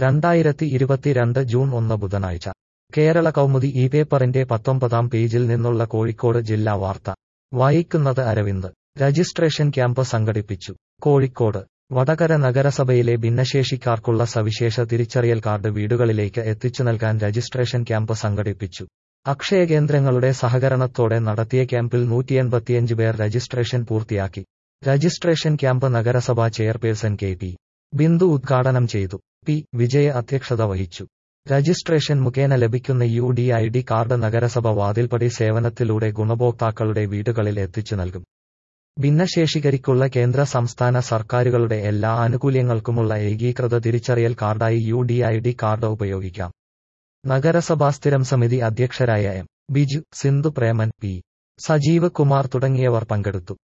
രണ്ടായിരത്തി ഇരുപത്തിരണ്ട് ജൂൺ ഒന്ന് ബുധനാഴ്ച കേരള കൗമുദി ഈ പേപ്പറിന്റെ പത്തൊമ്പതാം പേജിൽ നിന്നുള്ള കോഴിക്കോട് ജില്ലാ വാർത്ത വായിക്കുന്നത് അരവിന്ദ് രജിസ്ട്രേഷൻ ക്യാമ്പ് സംഘടിപ്പിച്ചു കോഴിക്കോട് വടകര നഗരസഭയിലെ ഭിന്നശേഷിക്കാർക്കുള്ള സവിശേഷ തിരിച്ചറിയൽ കാർഡ് വീടുകളിലേക്ക് എത്തിച്ചു നൽകാൻ രജിസ്ട്രേഷൻ ക്യാമ്പ് സംഘടിപ്പിച്ചു അക്ഷയ കേന്ദ്രങ്ങളുടെ സഹകരണത്തോടെ നടത്തിയ ക്യാമ്പിൽ നൂറ്റിയെൺപത്തിയഞ്ച് പേർ രജിസ്ട്രേഷൻ പൂർത്തിയാക്കി രജിസ്ട്രേഷൻ ക്യാമ്പ് നഗരസഭാ ചെയർപേഴ്സൺ കെ പി ബിന്ദു ഉദ്ഘാടനം ചെയ്തു പി വിജയ അധ്യക്ഷത വഹിച്ചു രജിസ്ട്രേഷൻ മുഖേന ലഭിക്കുന്ന U D I D card നഗരസഭ വാതിൽപ്പടി സേവനത്തിലൂടെ ഗുണഭോക്താക്കളുടെ വീടുകളിൽ എത്തിച്ചു നൽകും ഭിന്നശേഷികരിക്കുള്ള കേന്ദ്ര സംസ്ഥാന സർക്കാരുകളുടെ എല്ലാ ആനുകൂല്യങ്ങൾക്കുമുള്ള ഏകീകൃത തിരിച്ചറിയൽ കാർഡായി U D I D card ഉപയോഗിക്കാം നഗരസഭാ സ്ഥിരം സമിതി അധ്യക്ഷരായ എം ബിജു സിന്ധു പ്രേമൻ പി സജീവ് കുമാർ തുടങ്ങിയവർ പങ്കെടുത്തു